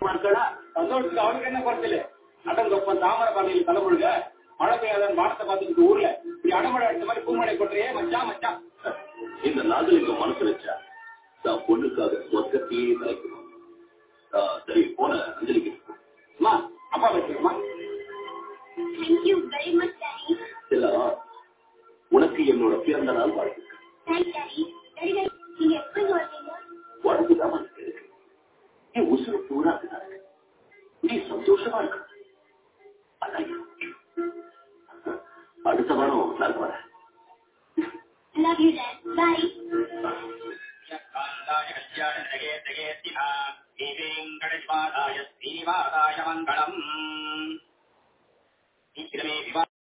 சந்தோஷமா இருக்காடா சந்தோஷத்துக்கு அவனுக்கு என்ன குறைச்சல அடங்கொப்பன் தாமரை பாதையில் தலைமுழுக மழை பெய்யாத வானத்தை பார்த்துட்டு ஊர்ல இப்படி அடமழை அடிச்ச மாதிரி பூமழை கொட்டுறியே மச்சான் மச்சான் இந்த நாகலிங்கம் மனசு வச்சா தான் பொண்ணுக்காக சொர்க்கத்தையே தலைக்கணும் ஆ, சரி போன அஞ்சலிக்கு அம்மா அப்பா வச்சுக்கம்மா Thank you very much, Daddy. இல்ல உனக்கு என்னோட பிறந்த நாள் வாழ்த்துக்கள் Thanks, Daddy. Daddy, Daddy, நீங்க எப்ப இங்க வந்தீங்க? உடம்புதான் எனக்கு இருக்கு நீ உசுறு பூரா அப்படிதான் இருக்கு நீ சந்தோஷமா இருக்க அதான் என் முக்கியம். அடுத்த வாரம் நான் வரேன் I love you, Dad. Bye. ஸ்ரீனிவாசாய மங்களம் சீக்கிரமே விவா